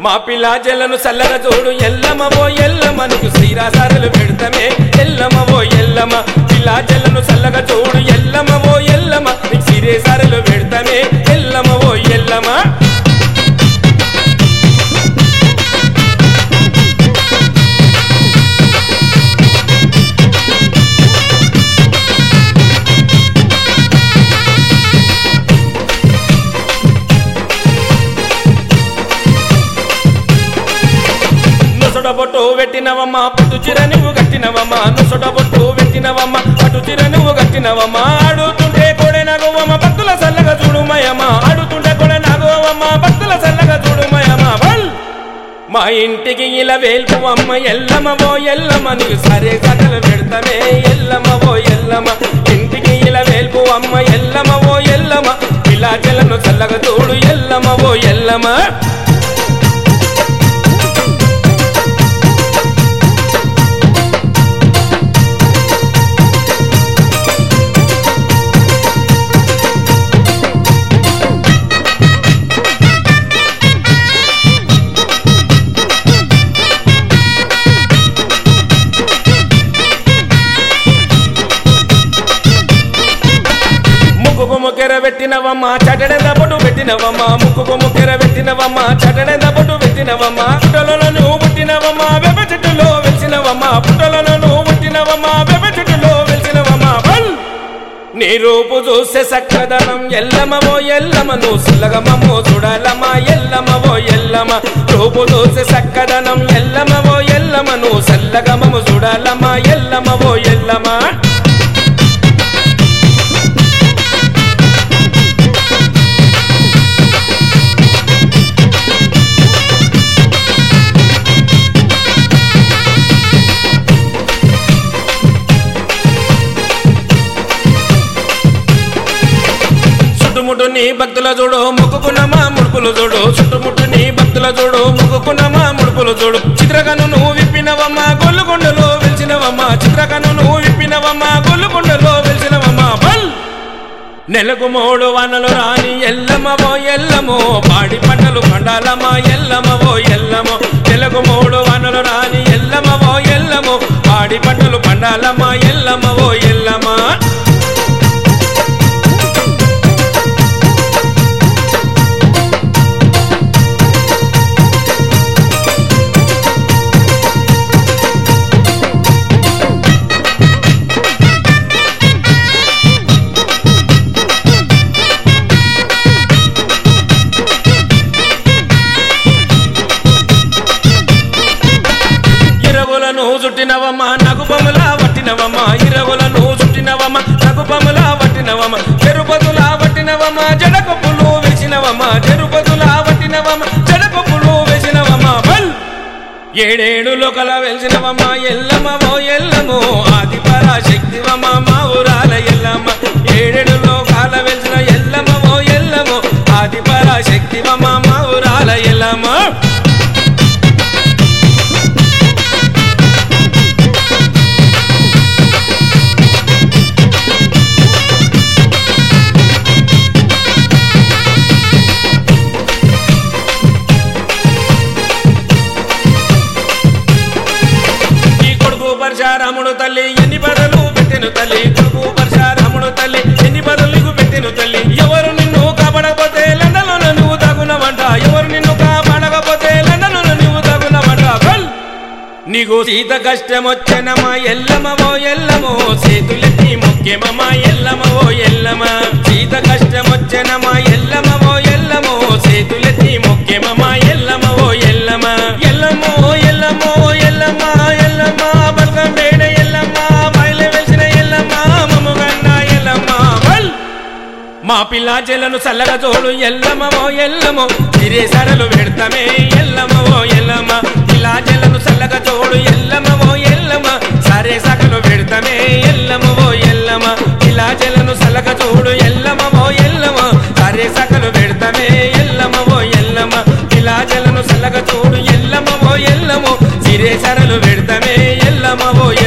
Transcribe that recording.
మా పిల్లాజలను చల్లగా చూడు ఎల్లమ్మవో ఎల్లమ్మ నీకు శ్రీరాసారులు పెడతామే ఎల్లమ్మవో ఎల్లమ్మ పిల్లాజలను చల్లగా చూడు ఎల్లమ్మవో ఎల్లమ్మ నీకు శ్రీరేసారులు పెడతామే ఎల్లమ్మవో ఎల్లమ్మ నొసడ బొట్టు పెట్టినవమ్మా పట్టు చిర నువ్వు కట్టినవమ్మా నొసడ బొట్టు పెట్టినవమ్మా పట్టు చిర నువ్వు కట్టినవమ్మా ఆడుతుంటే కొడే నాగవమ్మ భక్తుల సల్లగా చూడుమయమ్మా ఆడుతుంటే కొడే నాగవమ్మ భక్తుల సల్లగా చూడుమయమ్మా బల్ మా ఇంటికి ఇలా వేల్పు అమ్మ ఎల్లమ్మవో ఎల్లమ్మ నీకు సరే కథలు పెడతామే ఎల్లమ్మవో ఎల్లమ్మ ఇంటికి ఇలా వేల్పు అమ్మ ఎల్లమ్మవో ఎల్లమ్మ ఇలా జలను చల్లగా చూడు ఎల్లమ్మవో ఎల్లమ్మ ముక్కుకు ముక్కెర పెట్టినవమ్మ చటడెంద పొట్టు పెట్టినవమ్మ ముక్కుకు ముక్కెర పెట్టినవమ్మ చటడెంద పొట్టు పెట్టినవమ్మ పుట్టలలో నువ్వు పుట్టినవమ్మ వెప చెట్టులో వెలిసినవమ్మ పుట్టలలో నువ్వు పుట్టినవమ్మ వెప చెట్టులో వెలిసినవమ్మ బల్ నీ రూపు చూసే సక్కదనం ఎల్లమవో ఎల్లమ నువ్వు సుల్లగమో చూడాలమ్మా ఎల్లమవో ఎల్లమ రూపు చూసే సక్కదనం ఎల్లమవో ఎల్లమ నువ్వు సల్లగమము చూడాలమ్మా ఎల్లమవో ఎల్లమా చుట్టుముట్టు నీ భక్తుల చూడు ముక్కుకున్నమా ముడుపులు చూడు చుట్టుముట్టు నీ భక్తుల చూడు ముక్కుకున్నమా ముడుపులు చూడు చిత్రకను నువ్వు విప్పినవమ్మా గొల్లుకొండలో వెలిసినవమ్మా చిత్రకను నువ్వు విప్పినవమ్మా గొల్లుకొండలో వెలిసినవమ్మా బల్ నెలకు మూడు వానలు రాని ఎల్లమవో ఎల్లమో పాడి పంటలు పండాలమా ఎల్లమవో ఎల్లమో నెలకు మూడు వానలు రాని ఎల్లమవో ఎల్లమో పాడి పంటలు పండాలమా ఎల్లమవో ఎల్లమా ఇరవులను చుట్టినవమ్మ నగుపములా వట్టినవమ్మ ఇరవులను చుట్టినవమ్మ నగుపములా వట్టినవమ్మ చెరుపతులా వట్టినవమ్మ జడకొప్పులు వేసినవమ్మ చెరుపతులా వట్టినవమ్మ జడకొప్పులు వేసినవమ్మ బల్ ఏడేడు లోకల వెలిసినవమ్మ ఎల్లమ్మవో ఎల్లమో ఆది పరాశక్తివమ్మ మా ఊరాల ఎల్లమ్మ ఏడేడు లోకాల వెలిసిన ఎల్లమ్మవో ఎల్లమో ఆది పరాశక్తివమ్మ మా ఊరాల ఎల్లమ్మ ఈ కొడుకు పరశారాముడు తల్లి ఎన్ని పదలు పెట్టెను తల్లి కొడుకు పరశారాముడు తల్లి ఎన్ని పదలు పెట్టెను తల్లి ఎవరు నిన్ను కాపాడకపోతే లండలో నువ్వు తగునవంట ఎవరు నిన్ను కాపాడకపోతే లండలో నువ్వు తగునవంట బల్ నీకు సీత కష్టం వచ్చనమా ఎల్లమవో ఎల్లమో చేతులెత్తి ముఖ్యమమ్మా ఎల్లమవో ఎల్లమ సీత కష్టం వచ్చనమా ఎల్లమవో ఎల్లమో చేతులెత్తి ముఖ్యమమ్మా ఎల్లమవో ఎల్లమ ఎల్లమో ఎల్లమో ఎల్లమ్మ ఎల్లమ్మ బల్గం వేడ ఎల్లమ్మ బయలు వెలిసిన ఎల్లమ్మ మమ్ముగన్న ఎల్లమ్మ బల్ మా పిల్లాచెలను చల్లగా చూడు ఎల్లమ్మవో ఎల్లమో తిరే సరలు పెడతామే ఎల్లమ్మవో ఎల్లమ్మ పిల్లాచెలను చల్లగా చూడు ఎల్లమ్మవో ఎల్లమ్మ సరే సకలు పెడతామే ఎల్లమ్మవో ఎల్లమ్మ పిల్లాచెలను చల్లగా చూడు ఎల్లమ్మవో ఎల్లమ్మ సరే సకలు పెడతామే ఎల్లమ్మవో ఎల్లమ్మ పిల్లాచెలను చల్లగా చూడు ఎల్లమ్మవో ఎల్లమో సిరే సరలు పెడతామే ఎల్లమ్మవో